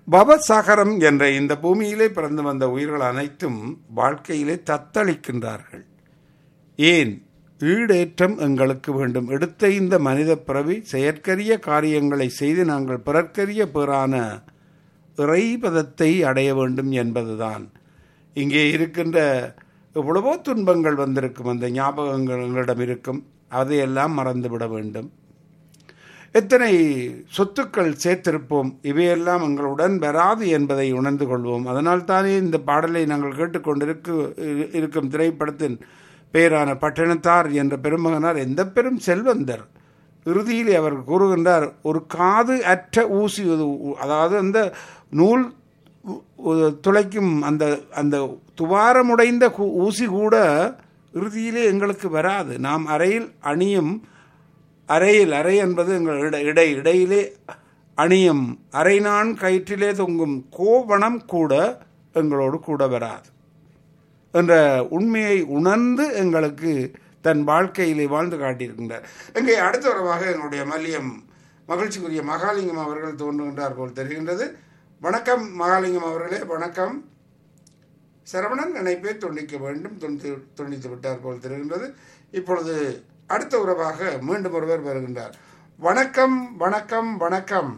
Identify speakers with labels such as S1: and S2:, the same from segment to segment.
S1: பவசாகரம் என்ற இந்த பூமியிலே பிறந்து வந்த உயிர்கள் அனைத்தும் வாழ்க்கையிலே தத்தளிக்கின்றார்கள் ஏன் ஈடேற்றம் எங்களுக்கு வேண்டும் எடுத்த இந்த மனித பிறவி செயற்கரிய காரியங்களை செய்து நாங்கள் பிறர்க்கரிய பேரான இறைபதத்தை அடைய வேண்டும் என்பதுதான் இங்கே இருக்கின்ற எவ்வளவோ துன்பங்கள் வந்திருக்கும் அந்த ஞாபகங்கள் எங்களிடம் இருக்கும் அதையெல்லாம் மறந்துவிட வேண்டும் எத்தனை சொத்துக்கள் சேர்த்திருப்போம் இவையெல்லாம் எங்களுடன் வராது என்பதை உணர்ந்து கொள்வோம் அதனால் தானே இந்த பாடலை நாங்கள் கேட்டுக்கொண்டிருக்கு இருக்கும் திரைப்படத்தின் பெயரான பட்டணத்தார் என்ற பெருமகனார் எந்த பெரும் செல்வந்தர் இறுதியிலே அவர் கூறுகின்றார் ஒரு காது அற்ற ஊசி அதாவது அந்த நூல் துளைக்கும் அந்த அந்த துவாரமுடைந்த ஊசி கூட இறுதியிலே எங்களுக்கு வராது நாம் அறையில் அணியும் அறையில் அறை என்பது எங்கள் இடை இடை இடையிலே அணியும் அரை நான் கயிற்றிலே தொங்கும் கோவணம் கூட எங்களோடு கூட வராது என்ற உண்மையை உணர்ந்து எங்களுக்கு தன் வாழ்க்கையிலே வாழ்ந்து காட்டியிருக்கின்றார் இங்கே அடுத்த உறவாக எங்களுடைய மல்லியம் மகிழ்ச்சிக்குரிய மகாலிங்கம் அவர்கள் தோன்றுகின்றார் போல் தெரிகின்றது வணக்கம் மகாலிங்கம் அவர்களே வணக்கம் சரவணன் நினைப்பை துண்டிக்க வேண்டும் துண்டி துண்டித்து விட்டார் போல் தெரிகின்றது இப்பொழுது அடுத்த உறவாக மீண்டும் ஒருவர் வருகின்றார் வணக்கம் வணக்கம் வணக்கம்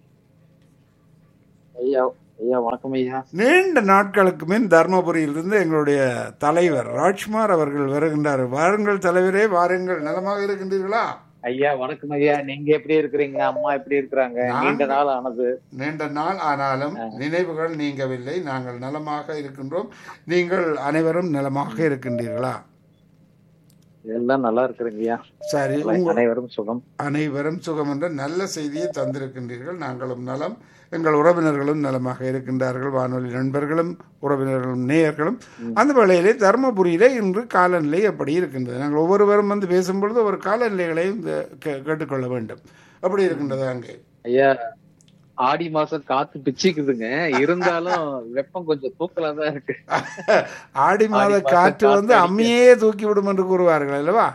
S2: ஐயா ஐயா வணக்கம் ஐயா
S1: நீண்ட நாட்களுக்கு முன் தர்மபுரியிலிருந்து எங்களுடைய தலைவர் ராஜ்குமார் அவர்கள் வருகின்றார் வாருங்கள் தலைவரே வாருங்கள் நலமாக இருக்கின்றீர்களா
S2: ஐயா வணக்கம் ஐயா நீங்க எப்படி இருக்கிறீங்க அம்மா எப்படி இருக்கிறாங்க நீண்ட நாள் ஆனது
S1: நீண்ட நாள் ஆனாலும் நினைவுகள் நீங்கவில்லை நாங்கள் நலமாக இருக்கின்றோம் நீங்கள் அனைவரும் நலமாக இருக்கின்றீர்களா
S2: எல்லாம் நல்லா இருக்கிறீங்க ஐயா
S1: சரி உங்க
S2: அனைவரும் சுகம்
S1: அனைவரும் சுகம் என்ற நல்ல செய்தியை தந்திருக்கின்றீர்கள் நாங்களும் நலம் எங்கள் உறவினர்களும் நலமாக இருக்கின்றார்கள் வானொலி நண்பர்களும் உறவினர்களும் நேயர்களும் அந்த வேளையிலே தருமபுரியிலே இன்று காலநிலை எப்படி இருக்கின்றது நாங்கள் ஒவ்வொருவரும் வந்து பேசும்பொழுது ஒரு காலநிலைகளையும் இந்த கே- கேட்டுக்கொள்ள வேண்டும் அப்படி இருக்கின்றது அங்கே
S2: ஐயா ஆடி மாசம் காத்து பிச்சுக்குதுங்க இருந்தாலும் வெப்பம் கொஞ்சம் தூக்கலா தான் இருக்கு
S1: ஆடி மாத
S2: ஆடி மாத
S1: காற்று வந்து
S2: காற்று
S1: அம்மியே தூக்கி விடும் என்று கூறுவார்கள் அல்லவா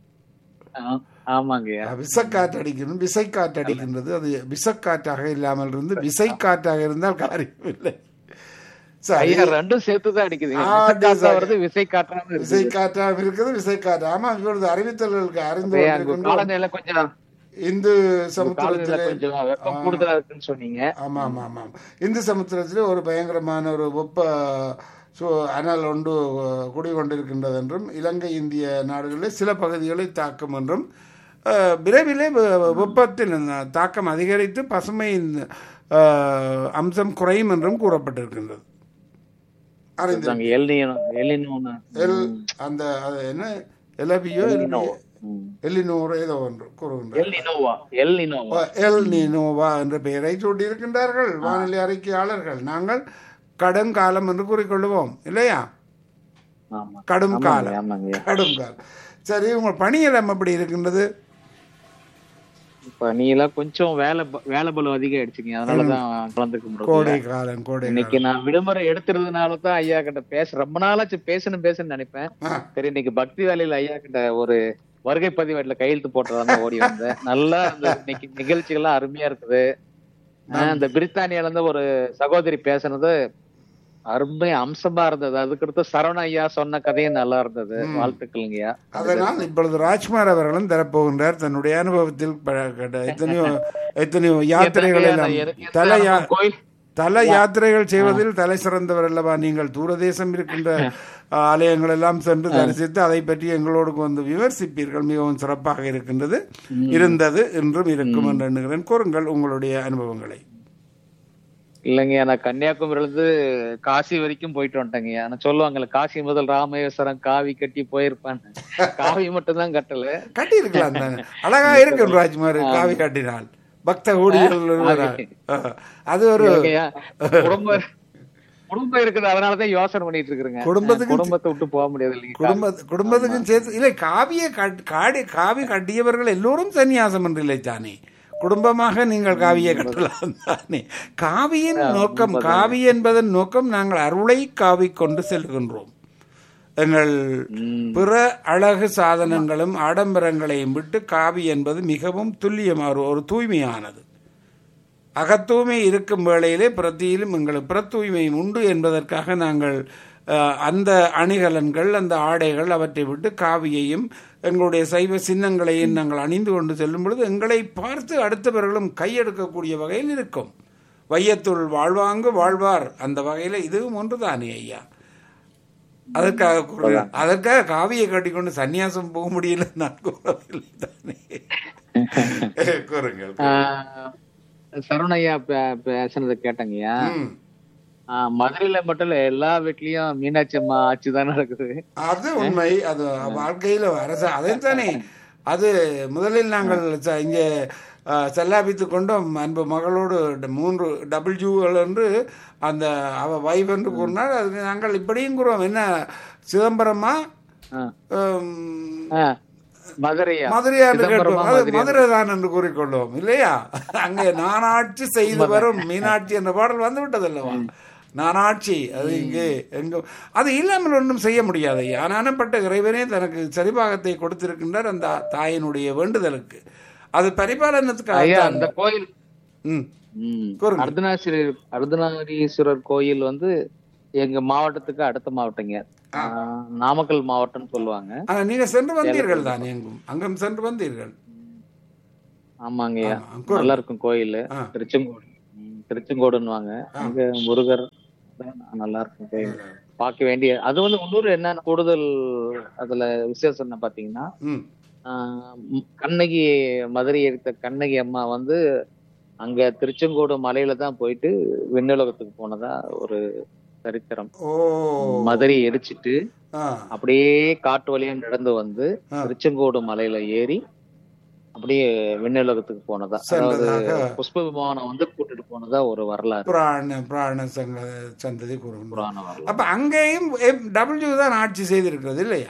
S2: ஆ- ஆமாங்க ஐயா
S1: விசக்காற்று அடிக்கணும் விசைக்காற்று அடிக்கின்றது அது விசக்காற்றாக இல்லாமல் இருந்து விசைக்காற்றாக இருந்தால் காரியம் இல்லை சரி
S2: ஐயா ரெண்டும் சேர்த்துதான் அடிக்குதுங்க
S1: ஆ,
S2: விசை காத்தா
S1: சரி.
S2: வருது விசை காற்றாம இருக்கு
S1: விசை காற்றாக இருக்குது விசை காற்று ஆமா இவரது அறிவித்தல்களுக்கு அறிந்து
S2: ஐயா, அங்க
S1: கொண்டிருக்கின்றோம்.
S2: காலநிலை கொஞ்சம்
S1: இந்து
S2: காலநிலை
S1: சமுத்திரத்திலே
S2: கொஞ்சம் வெப்பம் கூடுதலா இருக்குன்னு சொன்னீங்க
S1: ஆமா ஆமா ஆமா இந்து சமுத்திரத்திலே ஒரு பயங்கரமான ஒரு வெப்ப சு அனல் ஒன்று குடிகொண்டிருக்கின்றது என்றும் இலங்கை இந்திய நாடுகளில் சில பகுதிகளை தாக்கும் என்றும் அஹ், விரைவிலே வெ- வெப்பத்தின் தாக்கம் அதிகரித்து பசுமையின் அஹ், அம்சம் குறையும் என்றும் கூறப்பட்டிருக்கின்றது அறிந்து
S2: அங்க எல்னியோ எல்னினோன்னு
S1: எல் அந்த அது என்ன எலபியோ எல்லினோர் ஏதோ ஒன்று கூறுகின்றார்
S2: எல் இனோவா எல் இனோவா
S1: எல் நீனோவா என்ற பெயரை சூட்டியிருக்கின்றார்கள் வானிலை அறிக்கையாளர்கள் நாங்கள் கடும் காலம் என்று கூறிக்கொள்வோம் இல்லையா
S2: ஆமா
S1: கடும்
S2: ஆமாங்க
S1: காலம்
S2: ஆமாங்க
S1: கடும் காலம் சரி உங்கள் பணியிடம் எப்படி இருக்கின்றது
S2: இப்ப நீ எல்லாம் கொஞ்சம் வேலை ப- வேலை பலம் அதிகம் ஆயிடுச்சுங்க அதனாலதான் கலந்துக்க முடியல
S1: கோடை காலம் கோடை
S2: இன்னைக்கு நான் விடுமுறை எடுத்துறதுனால தான் ஐயா கிட்ட பேச ரொம்ப நாளாச்சு பேசணும் பேசணும்னு நினைப்பேன்
S1: ஆ.
S2: சரி இன்னைக்கு பக்தி வேலையில ஐயா கிட்ட ஒரு வருகை பதிவேட்டுல கையெழுத்து போட்டதான் ஓடி வந்தேன் நல்லா அந்த இன்னைக்கு நிகழ்ச்சிகள்லாம் அருமையா இருக்குது ஆஹ் இந்த பிரித்தானியால இருந்து ஒரு சகோதரி பேசுனது அருமை அம்சமா இருந்தது அதுக்கடுத்து சரவண ஐயா சொன்ன கதையும் நல்லா இருந்தது வாழ்த்துக்கள்ங்கய்யா
S1: அதனால் இப்பொழுது ராஜ்குமார் அவர்களும் தரப்போகின்றார் தன்னுடைய அனுபவத்தில் ப- கண்ட எத்தனையோ எத்தனையோ யாத்திரைகள் எல்லாம்
S2: எனக்கு
S1: தல யா
S2: கோயில்
S1: தல யாத்திரைகள் செய்வதில் தலை சிறந்தவர் அல்லவா நீங்கள் தூரதேசம் இருக்கின்ற ஆலயங்கள் எல்லாம் சென்று தரிசித்து அதை பற்றி எங்களோடு வந்து விமர்சிப்பீர்கள் மிகவும் சிறப்பாக இருக்கின்றது இருந்தது என்றும் இருக்கும் என்று எண்ணுகிறேன் கூறுங்கள் உங்களுடைய அனுபவங்களை
S2: இல்லைங்க நான் கன்னியாகுமரியில இருந்து காசி வரைக்கும் போயிட்டு வந்துட்டேங்க ஆனா சொல்லுவாங்கல்ல காசி முதல் ராமேஸ்வரம் காவி கட்டி போயிருப்பான்னு காவி மட்டும் தான் கட்டல
S1: கட்டி இருக்கலாம் தானே அழகா இருக்கும் ராஜ்குமார் காவி காட்டினால் பக்த ஊழியர்கள் ஒருவராக. ஆ, அது ஒரு
S2: இல்லைங்கய்யா, குடும்பம் குடும்பம் இருக்குது அதனாலதான் யோசனை பண்ணிட்டு இருக்கிறேங்க
S1: குடும்பத்துக்கு
S2: குடும்பத்தை விட்டு போக முடியாது இல்லைங்க
S1: குடும்ப குடும்பத்துக்கும் சேர்த்து இல்லை காவியை கட்- காடி காவி கட்டியவர்கள் எல்லோரும் சன்னியாசம் என்று இல்லை தானே குடும்பமாக நீங்கள் காவியை கட்டலாம் தானே காவியின் நோக்கம் காவி என்பதன் நோக்கம் நாங்கள் அருளை காவி கொண்டு செல்கின்றோம் எங்கள்
S2: ம்.
S1: பிற அழகு சாதனங்களும் ஆடம்பரங்களையும் விட்டு காவி என்பது மிகவும் துல்லியமான ஒரு தூய்மையானது அகத்தூய்மை இருக்கும் வேளையிலே பிரத்தியிலும் எங்களுக்கு புறத்தூய்மையும் உண்டு என்பதற்காக நாங்கள் அஹ், அந்த அணிகலன்கள் அந்த ஆடைகள் அவற்றை விட்டு காவியையும் எங்களுடைய சைவ சின்னங்களையும் நாங்கள் அணிந்து கொண்டு செல்லும் பொழுது எங்களை பார்த்து அடுத்தவர்களும் கையெடுக்கக்கூடிய வகையில் இருக்கும் வையத்துள் வாழ்வாங்கு வாழ்வார் அந்த வகையில் இதுவும் ஒன்றுதானே ஐயா அதற்காக கூறுகிறேன். அதற்காக காவியை கட்டிக்கொண்டு சன்னியாசம் போக முடியல நான் கூறவில்லை தானே கூறுங்கள்
S2: ஆஹ் சரவணையா பே- பேசுனது கேட்டங்கய்யா
S1: ம்.
S2: ஆஹ் மதுரையில மட்டும் இல்ல எல்லா வீட்லயும் மீனாட்சி அம்மா ஆட்சி தான் நடக்குது
S1: அது உண்மை அது வாழ்க்கையில அரச அதைத்தானே அது முதலில் நாங்கள் ச- இங்கே அஹ், செல்லாபித்து கொண்டோம் அன்பு மகளோடு ட- மூன்று டபுள் ஜூகள் என்று அந்த அவ வைஃப் என்று கூறினார் அது நாங்கள் இப்படியும் கூறுவோம் என்ன சிதம்பரமா
S2: ஆஹ்
S1: ஹம்,
S2: ஆஹ் மதுரையா
S1: மதுரையா என்று
S2: சிதம்பரமா
S1: கேட்போம் அது
S2: மதுரையா?
S1: மதுரை தான் என்று கூறிக்கொள்வோம் இல்லையா அங்கே நானாட்சி செய்து வரும் மீனாட்சி என்ற பாடல் வந்து விட்டது அல்லவா நானாட்சி அது இங்கே எங்க அது இல்லாமல் ஒன்றும் செய்ய முடியாது ஆனானப்பட்ட இறைவனே தனக்கு சரிபாகத்தை கொடுத்திருக்கின்றார் அந்த தாயினுடைய வேண்டுதலுக்கு அது பரிபாலனத்துக்காக
S2: ஐயா
S1: தான்.
S2: அந்த கோயில்
S1: ம்
S2: ம்.
S1: கூறுங்க.
S2: அர்த்தநாரீஸ்வரர் அர்த்தநாரீஸ்வரர் கோயில் வந்து எங்க மாவட்டத்துக்கு அடுத்த மாவட்டங்க ஆஹ் நாமக்கல் மாவட்டம்னு சொல்லுவாங்க
S1: ஆனா நீங்க சென்று வந்தீர்கள் தான் எங்கும் அங்கும் சென்று வந்தீர்கள்
S2: ஆமாங்கய்யா
S1: ஆமா, கூறுங்க.
S2: நல்லா இருக்கும் கோயில்
S1: ஆ.
S2: திருச்செங்கோடு ம், திருச்செங்கோடுன்னுவாங்க அங்க முருகர் தான் நல்லா இருக்கும் கோயில் பார்க்க வேண்டிய அது வந்து இன்னொரு என்ன கூடுதல் அதுல விசேஷம் என்ன பாத்தீங்கன்னா
S1: ம்
S2: ஆஹ் ம், கண்ணகி மதுரை எடுத்த கண்ணகி அம்மா வந்து அங்க திருச்செங்கோடு மலையில தான் போயிட்டு விண்ணுலகத்துக்கு போனதா ஒரு சரித்திரம்
S1: ஓ
S2: மதுரையை எரிச்சிட்டு
S1: ஆ
S2: அப்படியே காட்டு வழியா நடந்து வந்து
S1: ஆ.
S2: திருச்செங்கோடு மலையில ஏறி அப்படியே விண்ணுலகத்துக்கு போனதா அதாவது
S1: சென்றதாக
S2: புஷ்ப விமானம் வந்து கூட்டிட்டு போனதா ஒரு வரலாறு
S1: புராண புராண சங்க சந்ததி கூறுகின்றோம்
S2: புராண வரலாறு
S1: அப்ப அங்கேயும் டபிள்யூ தான் ஆட்சி செய்திருக்கிறது இல்லையா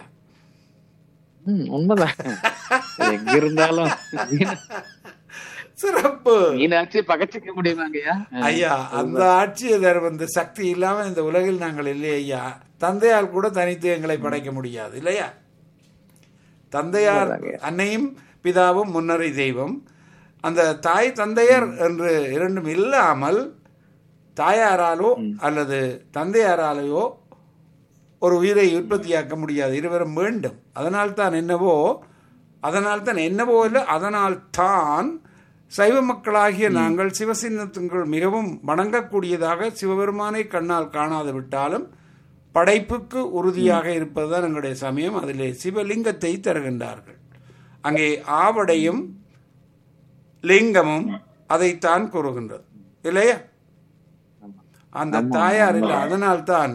S2: ம், உண்மைதான் எங்க இருந்தாலும் மீன-
S1: சிறப்பு
S2: மீனாட்சி பகச்சிக்க முடியுமாங்கய்யா
S1: ஐயா அந்த ஆட்சி தர வந்து சக்தி இல்லாம இந்த உலகில் நாங்கள் இல்லை ஐயா தந்தையால் கூட தனித்து எங்களை படைக்க முடியாது இல்லையா தந்தையார் அன்னையும் பிதாவும் முன்னரை தெய்வம் அந்த தாய் தந்தையர் என்று இரண்டும் இல்லாமல் தாயாராலோ அல்லது தந்தையாராலேயோ ஒரு உயிரை உற்பத்தியாக்க முடியாது இருவரும் வேண்டும் அதனால் தான் என்னவோ அதனால் தான் என்னவோ இல்லை அதனால் தான் சைவ மக்களாகிய நாங்கள் சிவசின்னத்துங்கள் மிகவும் வணங்கக்கூடியதாக சிவபெருமானை கண்ணால் காணாது விட்டாலும் படைப்புக்கு உறுதியாக இருப்பதுதான் எங்களுடைய சமயம் அதிலே சிவலிங்கத்தை தருகின்றார்கள் அங்கே ஆவடையும் லிங்கமும் அதைத்தான் கூறுகின்றது இல்லையா அந்த தாயார் இல்லை அதனால்தான்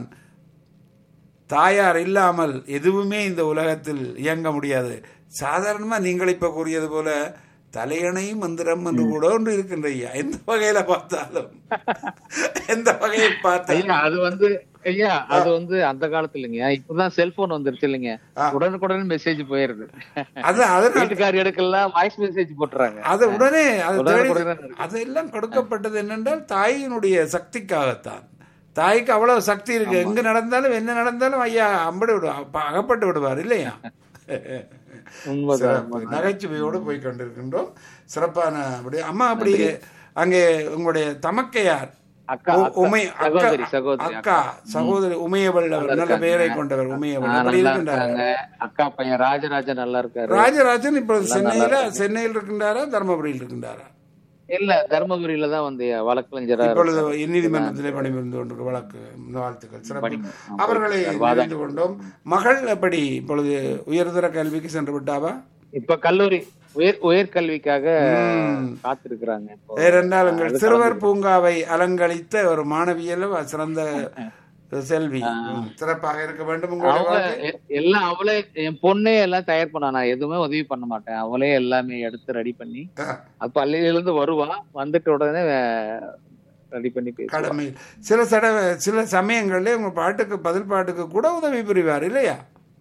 S1: தாயார் இல்லாமல் எதுவுமே இந்த உலகத்தில் இயங்க முடியாது சாதாரணமா நீங்கள் இப்ப கூறியது போல தலையணை மந்திரம் என்று கூட ஒன்று இருக்கின்ற ஐயா எந்த வகையில பார்த்தாலும் எந்த வகையை பார்த்தாலும்
S2: ஐயா அது வந்து ஐயா அது வந்து அந்த காலத்துல இல்லைங்க இப்பதான் செல்போன் வந்துருச்சு இல்லைங்க
S1: ஆ.
S2: உடனுக்குடன் மெசேஜ் போயிருது
S1: அது அதனால்
S2: வீட்டுக்காரி எடுக்கலாம் வாய்ஸ் மெசேஜ் போட்டுறாங்க
S1: அது உடனே அது தேடி
S2: உடனுக்குடன் இருக்கு.
S1: அதெல்லாம் கொடுக்கப்பட்டது என்னென்றால் தாயினுடைய சக்திக்காகத்தான் தாய்க்கு அவ்வளவு சக்தி இருக்கு எங்க நடந்தாலும் என்ன நடந்தாலும் ஐயா அம்படி விடுவார் அப்ப அகப்பட்டு விடுவார் இல்லையா
S2: உண்மைதான்
S1: சிறப்பு நகைச்சுவையோடு போய் கொண்டிருக்கின்றோம் சிறப்பான அப்படி அம்மா அப்படி அங்கே உங்களுடைய தமக்கையார்
S2: அக்கா
S1: உ-
S2: அக்கா,
S1: உமை அக்கா
S2: சகோதரி சகோதரி
S1: அக்கா சகோதரி உமையவள் அவர் நல்ல பெயரை கொண்டவர் உமையவள்
S2: ஆ,
S1: அப்படி
S2: நல்லா
S1: இருக்கின்றார்
S2: இருக்காங்க அக்கா பையன் ராஜராஜன் நல்லா இருக்காரு
S1: ராஜராஜன் இப்பொழுது சென்னையில சென்னையில் இருக்கின்றாரா தர்மபுரியில் இருக்கின்றாரா
S2: இல்ல தர்மபுரியில தான் வந்து வழக்கறிஞரா
S1: இப்பொழுது நீதிமன்றத்திலே பணிபுரிந்து கொண்டிருக்க வழக்கு வாழ்த்துக்கள் சிறப்பு
S2: ஆமா,
S1: அவர்களை நினைந்து கொண்டோம் மகள் எப்படி இப்பொழுது உயர்தர கல்விக்கு சென்று விட்டாவா
S2: இப்ப கல்லூரி உயர் உயர்கல்விக்காக காத்திருக்கிறாங்க இப்போ
S1: ஏனென்றால் எங்கள் சிறுவர் பூங்காவை அலங்கழித்த ஒரு மாணவியல் சிறந்த செல்வி ம், சிறப்பாக இருக்க வேண்டும் உங்களுடைய
S2: அவங்க
S1: வாழ்க்கை.
S2: எ- எல்லாம் அவளே என் பொண்ணே எல்லாம் தயார் பண்ணா நான் எதுவுமே உதவி பண்ண மாட்டேன் அவளே எல்லாமே எடுத்து ரெடி பண்ணி
S1: ஆ,
S2: அது பள்ளியில இருந்து வருவா வந்துட்டு உடனே ரெடி பண்ணி பேசுவா
S1: கடமை சில சட சில சமயங்களில் உங்க பாட்டுக்கு பதில் பாட்டுக்கு கூட உதவி புரிவார் இல்லையா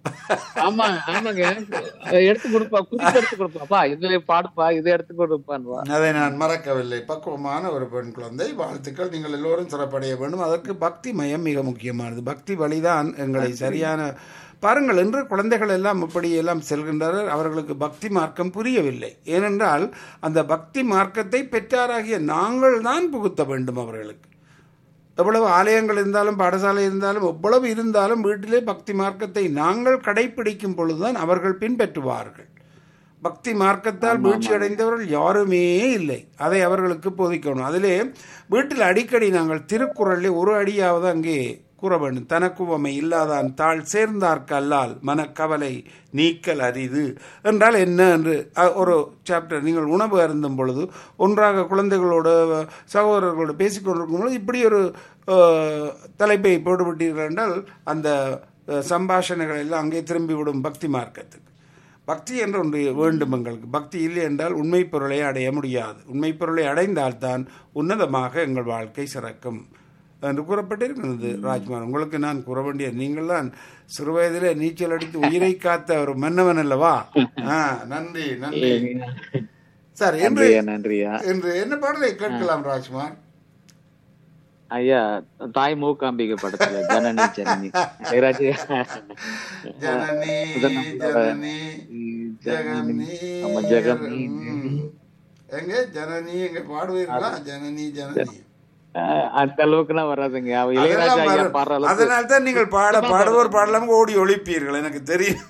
S2: ஆமா ஆமாங்க எடுத்து கொடுப்பா குறிப்பு எடுத்து கொடுப்பாப்பா இதுல பாடுப்பா இதை எடுத்து கொடுப்பான்வா
S1: அதை நான் மறக்கவில்லை பக்குவமான ஒரு பெண் குழந்தை வாழ்த்துக்கள் நீங்கள் எல்லோரும் சிறப்படைய வேண்டும் அதற்கு பக்தி மயம் மிக முக்கியமானது பக்தி வழிதான் எங்களை சரியான பாருங்கள் என்று குழந்தைகள் எல்லாம் இப்படி எல்லாம் செல்கின்றனர் அவர்களுக்கு பக்தி மார்க்கம் புரியவில்லை ஏனென்றால் அந்த பக்தி மார்க்கத்தை பெற்றாராகிய நாங்கள் தான் புகுத்த வேண்டும் அவர்களுக்கு எவ்வளவு ஆலயங்கள் இருந்தாலும் பாடசாலை இருந்தாலும் எவ்வளவு இருந்தாலும் வீட்டிலே பக்தி மார்க்கத்தை நாங்கள் கடைபிடிக்கும் பொழுதுதான் அவர்கள் பின்பற்றுவார்கள் பக்தி மார்க்கத்தால் வீழ்ச்சி அடைந்தவர்கள் யாருமே இல்லை அதை அவர்களுக்கு போதிக்கணும் அதிலே வீட்டில் அடிக்கடி நாங்கள் திருக்குறளில் ஒரு அடியாவது அங்கே கூற வேண்டும் தனக்குவமை இல்லாதான் தாழ் சேர்ந்தார்க்கு அல்லால் மனக்கவலை நீக்கல் அரிது என்றால் என்ன என்று அ- ஒரு சாப்டர் நீங்கள் உணவு அருந்தும் பொழுது ஒன்றாக குழந்தைகளோடு சகோதரர்களோடு பேசிக்கொண்டிருக்கும் பொழுது இப்படி ஒரு அஹ், தலைப்பை போட்டுவிட்டீர்கள் என்றால் அந்த அஹ், சம்பாஷணைகள் எல்லாம் அங்கே திரும்பிவிடும் பக்தி மார்க்கத்துக்கு பக்தி என்று ஒன்று வேண்டும் எங்களுக்கு பக்தி இல்லை என்றால் உண்மை பொருளை அடைய முடியாது உண்மை பொருளை அடைந்தால்தான் உன்னதமாக எங்கள் வாழ்க்கை சிறக்கும் என்று கூறப்பட்டிருக்கிறது ராஜ்குமார் உங்களுக்கு நான் கூற வேண்டிய நீங்கள் தான் சிறு வயதிலே நீச்சல் அடித்து உயிரை காத்த ஒரு மன்னவன் அல்லவா ஆ, நன்றி நன்றி சார் என்று
S2: நன்றியா நன்றியா
S1: என்று என்ன பாடலை கேட்கலாம் ராஜ்குமார்
S2: ஐயா தாய் மூக்காம்பிகை படத்துல ஜனனி ஜனனி இளையராஜா
S1: ஜனனி ஜனனி ஜெகனி
S2: நம்ம ஜெகனி
S1: ம். எங்க ஜனனி எங்க பாடுவீர்களா ஜனனி ஜனனி
S2: அஹ் அந்த அளவுக்குலாம் வராதுங்க அவ இளையராஜா
S1: அதெல்லாம்
S2: ஐயா
S1: வரும்.
S2: பாடுற அளவுக்கு
S1: அதனால தான் நீங்கள் பாட பாடுவோர் பாடலாம் ஓடி ஒழிப்பீர்கள் எனக்கு தெரியும்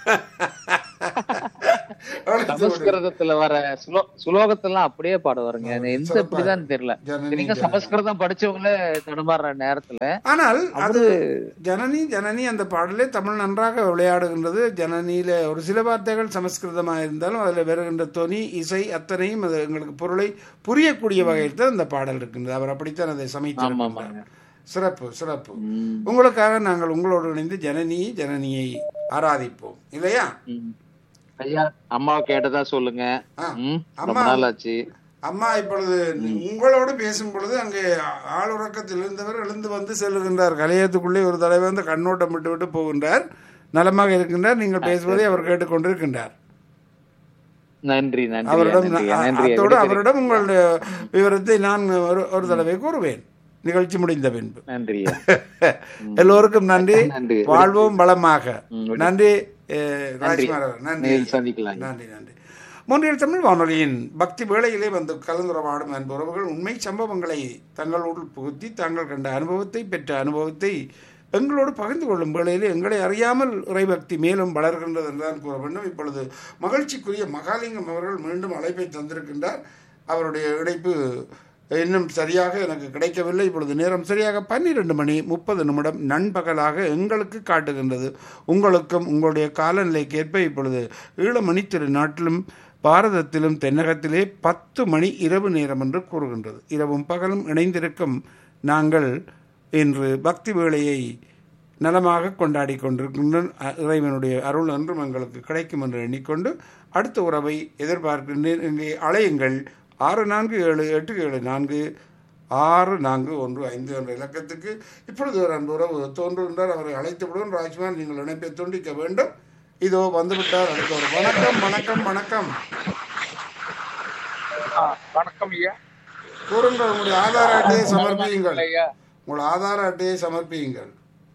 S1: ஒழித்து விடு.
S2: சமஸ்கிருதத்துல வர சுலோ சுலோகத்தெல்லாம் அப்படியே பாடுவாருங்க எந்த
S1: சிறப்பா
S2: இப்படிதான் தெரியல
S1: ஜனனி
S2: நீங்க சமஸ்கிருதம் படிச்சவங்களே தடுமாறுற நேரத்துல
S1: ஆனால் அது ஜனனி ஜனனி அந்த பாடலே தமிழ் நன்றாக விளையாடுகின்றது ஜனனியில ஒரு சில வார்த்தைகள் சமஸ்கிருதமாக இருந்தாலும் அதில் வருகின்ற தொனி இசை அத்தனையும் அது எங்களுக்கு பொருளை புரியக்கூடிய வகையில் தான் இந்த பாடல் இருக்கின்றது அவர் அப்படித்தான் அதை
S2: ஆமா
S1: சமைத்திருக்கிறார்
S2: ஆமாங்க
S1: சிறப்பு சிறப்பு
S2: ம்,
S1: உங்களுக்காக நாங்கள் உங்களோடு இணைந்து ஜனனி ஜனனியை ஆராதிப்போம் இல்லையா
S2: ம். ஐயா அம்மாவை கேட்டதா சொல்லுங்க
S1: ஆ.
S2: ம், ரொம்ப
S1: அம்மா.
S2: நாள் ஆச்சு
S1: அம்மா இப்பொழுது உங்களோடு பேசும் பொழுது அங்கே ஆளுறக்கத்தில் இருந்தவர் எழுந்து வந்து செல்லுகின்றார் கலையத்துக்குள்ளே ஒரு தடவை வந்து கண்ணோட்டம் விட்டு விட்டு போகின்றார் நலமாக இருக்கின்றார் நீங்கள் பேசுவதை அவர் கேட்டுக்கொண்டிருக்கின்றார்
S2: நன்றி நன்றி
S1: அவரிடம்
S2: நன்றி
S1: அ-
S2: நன்றி
S1: அத்தோடு அவரிடம் உங்களுடைய விவரத்தை நான் ஒரு ஒரு தடவை கூறுவேன் நிகழ்ச்சி முடிந்த பின்பு
S2: நன்றியா
S1: எல்லோருக்கும் நன்றி
S2: நன்றி.
S1: வாழ்வோம் வளமாக
S2: ம்,
S1: நன்றி அஹ், ராஜ்குமார் அவர். நன்றி
S2: நேரில் சந்திக்கலாம்
S1: நன்றி நன்றி மூன்றில் தமிழ் வானொலியின் பக்தி வேளையிலே வந்து கலந்துரவாடும் அன்புறவுகள் உண்மை சம்பவங்களை தங்களோடு புகுத்தி தாங்கள் கண்ட அனுபவத்தை பெற்ற அனுபவத்தை எங்களோடு பகிர்ந்து கொள்ளும் வேளையிலே எங்களை அறியாமல் இறைபக்தி மேலும் வளர்கின்றது என்றுதான் கூற வேண்டும் இப்பொழுது மகிழ்ச்சிக்குரிய மகாலிங்கம் அவர்கள் மீண்டும் அழைப்பை தந்திருக்கின்றார் அவருடைய இணைப்பு இன்னும் சரியாக எனக்கு கிடைக்கவில்லை இப்பொழுது நேரம் சரியாக பன்னிரெண்டு மணி முப்பது நிமிடம் நண்பகலாக எங்களுக்கு காட்டுகின்றது உங்களுக்கும் உங்களுடைய காலநிலைக்கேற்ப இப்பொழுது ஈழமணி திரு நாட்டிலும் பாரதத்திலும் தென்னகத்திலே பத்து மணி இரவு நேரம் என்று கூறுகின்றது இரவும் பகலும் இணைந்திருக்கும் நாங்கள் இன்று பக்தி வேளையை நலமாக கொண்டாடி கொண்டிருக்கின்றோம் அ- இறைவனுடைய அருள் என்றும் எங்களுக்கு கிடைக்கும் என்று எண்ணிக்கொண்டு அடுத்த உறவை எதிர்பார்க்கின்றேன் இங்கே அலையுங்கள் ஆறு நான்கு ஏழு எட்டு ஏழு நான்கு ஆறு நான்கு ஒன்று ஐந்து என்ற இலக்கத்துக்கு இப்பொழுது ஒரு அன்பு உறவு தோன்றுகின்றார் அவரை அழைத்து விடுவோம் ராஜ்குமார் நீங்கள் இணைப்பை துண்டிக்க வேண்டும் இதோ வந்துவிட்டார் அடுத்த ஒரு வணக்கம் வணக்கம் வணக்கம்
S3: ஆ, வணக்கம் ஐயா
S1: கூறுங்கள் உங்களுடைய ஆதார அட்டையை சமர்ப்பியுங்கள்
S3: ஐயா
S1: உங்கள் ஆதார அட்டையை சமர்ப்பியுங்கள்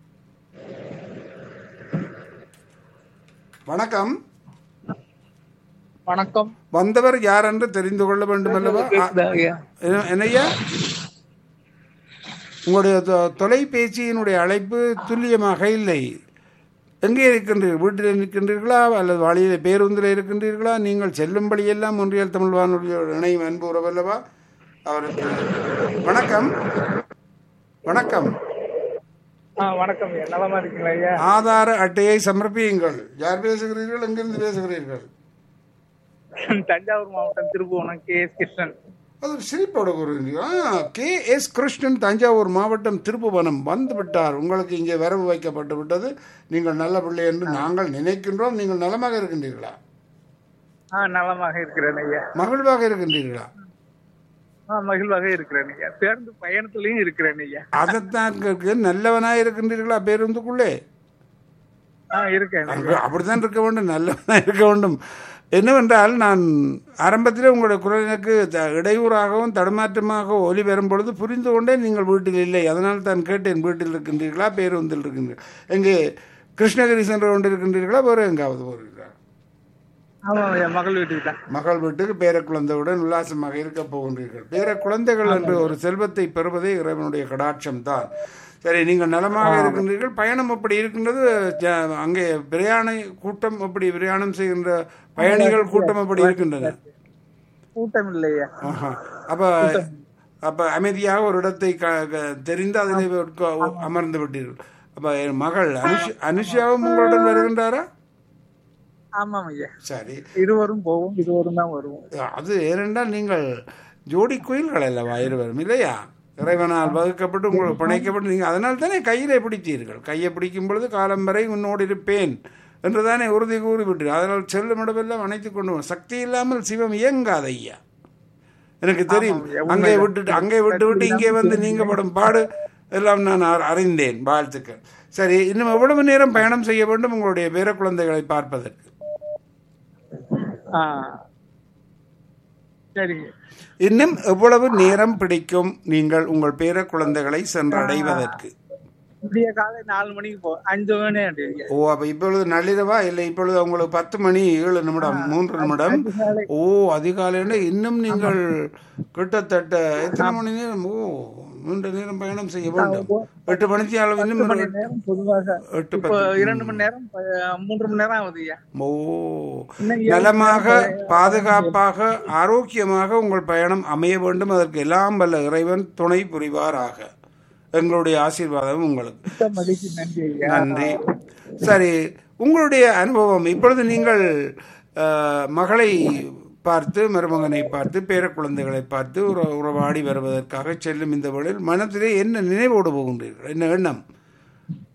S1: வணக்கம்
S3: வணக்கம்
S1: வந்தவர் யார் என்று தெரிந்து கொள்ள வேண்டும் அல்லவா
S3: கேக்குதா ஐயா
S1: என்ன- என்னய்யா உங்களுடைய தொ- தொலைபேசியினுடைய அழைப்பு துல்லியமாக இல்லை எங்கே இருக்கின்றீர்கள் வீட்டில் இருக்கின்றீர்களா அல்லது வழியில் பேருந்தில் இருக்கின்றீர்களா நீங்கள் செல்லும்படியெல்லாம் ஒன்றியல் தமிழ் வானொலியோடு இணையும் அன்பு உறவல்லவா அவருக்கு வணக்கம் வணக்கம்
S3: ஆ வணக்கம் ஐயா நலமா இருக்கீங்களா ஐயா
S1: ஆதார அட்டையை சமர்ப்பியுங்கள் யார் பேசுகிறீர்கள் எங்கிருந்து பேசுகிறீர்கள்
S3: தஞ்சாவூர் மாவட்டம் திருப்புவனம் கே எஸ் கிருஷ்ணன்
S1: அது ஒரு சிரிப்போட கூறுகிறீங்க கே எஸ் கிருஷ்ணன் தஞ்சாவூர் மாவட்டம் திருப்புவனம் வந்து விட்டார் உங்களுக்கு இங்கே வரவு வைக்கப்பட்டு விட்டது நீங்கள் நல்ல பிள்ளை என்று நாங்கள் நினைக்கின்றோம் நீங்கள் நலமாக இருக்கின்றீர்களா
S3: ஆ நலமாக இருக்கிறேன் ஐயா
S1: மகிழ்வாக இருக்கின்றீர்களா
S3: ஆ மகிழ்வாக இருக்கிறேன் ஐயா பேருந்து பயணத்திலையும் இருக்கிறேன் ஐயா
S1: அதைத்தான் கேட்க நல்லவனாக இருக்கின்றீர்களா பேருந்துக்குள்ளே
S3: ஆ இருக்கேன்
S1: அங்க அப்படித்தான் இருக்க வேண்டும் நல்லதான் இருக்க வேண்டும் என்னவென்றால் நான் ஆரம்பத்தில் உங்களுடைய குரல் எனக்கு த- இடையூறாகவும் தடுமாற்றமாக ஒலி வரும் பொழுது புரிந்து கொண்டே நீங்கள் வீட்டில் இல்லை அதனால் தான் கேட்டேன் வீட்டில் இருக்கின்றீர்களா பேருந்தில் இருக்கின்றீர்கள் எங்கே கிருஷ்ணகிரி சென்று கொண்டிருக்கின்றீர்களா வேறு எங்காவது போகிறீர்களா
S3: ஆமா என் மகள் வீட்டுக்கு தான்
S1: மகள் வீட்டுக்கு பேர குழந்தையுடன் உல்லாசமாக இருக்க போகின்றீர்கள் பேர குழந்தைகள் என்று ஒரு செல்வத்தை பெறுவதே இறைவனுடைய கடாட்சம் தான் சரி நீங்கள் நலமாக இருக்கின்றீர்கள் பயணம் எப்படி இருக்கின்றது ஜ- அங்கே பிரயாண கூட்டம் எப்படி பிரயாணம் செய்கின்ற பயணிகள் கூட்டம் எப்படி இருக்கின்றன
S3: கூட்டம் இல்லையா
S1: ஆஹா. அப்ப அப்ப அமைதியாக ஒரு இடத்தை க- க- தெரிந்து அதில் உட்கா- அமர்ந்து விட்டீர்கள் அப்ப என் மகள் அனுஷ் அனுஷாவும் உங்களுடன் வருகின்றாரா
S3: ஆமாம் ஐயா
S1: சரி
S3: இருவரும் போவோம் இருவரும் தான் வருவோம்
S1: அது ஏனென்றால் நீங்கள் ஜோடி குயில்கள் அல்லவா இருவரும் இல்லையா இறைவனால் வகுக்கப்பட்டு உங்களுக்கு பிணைக்கப்பட்டு நீங்கள் அதனால் தானே கையிலே பிடித்தீர்கள் கையை பிடிக்கும் பொழுது காலம் வரை உன்னோடு இருப்பேன் என்று தானே உறுதி கூறிவிட்டீர்கள் அதனால் செல்லும் இடமெல்லாம் அணைத்துக் கொண்டு வா. சக்தி இல்லாமல் சிவம் இயங்காது ஐயா எனக்கு தெரியும் அங்கே விட்டுட்டு அங்கே விட்டு விட்டு இங்கே வந்து நீங்க படும் பாடு எல்லாம் நான் அ- அறிந்தேன் வாழ்த்துக்கள் சரி இன்னும் எவ்வளவு நேரம் பயணம் செய்ய வேண்டும் உங்களுடைய பேர குழந்தைகளை பார்ப்பதற்கு
S3: ஆ சரிங்க
S1: இன்னும் எவ்வளவு நேரம் பிடிக்கும் நீங்கள் உங்கள் பேர குழந்தைகளை சென்றடைவதற்கு
S3: விடிய காலை நாலு மணிக்கு போ அஞ்சு மணி ஆயிடுங்க
S1: ஓ அப்ப இப்பொழுது நள்ளிரவா இல்லை இப்பொழுது உங்களுக்கு பத்து மணி ஏழு நிமிடம் மூன்று நிமிடம்
S3: அதிகாலை.
S1: ஓ அதிகாலையில் இன்னும் நீங்கள் கிட்டத்தட்ட எத்தனை மணி நேரம் ஓ மூன்று நேரம் பயணம் செய்ய வேண்டும் எட்டு மணிக்கு அளவு இன்னும்
S3: மணி
S1: ஒரு
S3: நேரம் பொதுவாக
S1: எட்டு
S3: இப்போ
S1: பத்து
S3: இரண்டு மணி நேரம் ப- மூன்று மணி நேரம் ஆகுது ஐயா
S1: ஓ
S3: இன்னும் ஏழு
S1: நலமாக பாதுகாப்பாக ஆரோக்கியமாக உங்கள் பயணம் அமைய வேண்டும் அதற்கு எல்லாம் வல்ல இறைவன் துணை புரிவாராக எங்களுடைய ஆசீர்வாதம் உங்களுக்கு
S3: மிக்க மகிழ்ச்சி நன்றி ஐயா
S1: நன்றி சரி உங்களுடைய அனுபவம் இப்பொழுது நீங்கள் அஹ், மகளை பார்த்து மருமகனை பார்த்து பேர குழந்தைகளை பார்த்து உற உறவாடி வருவதற்காக செல்லும் இந்த வேளையில் மனத்திலே என்ன நினைவோடு போகின்றீர்கள் என்ன எண்ணம்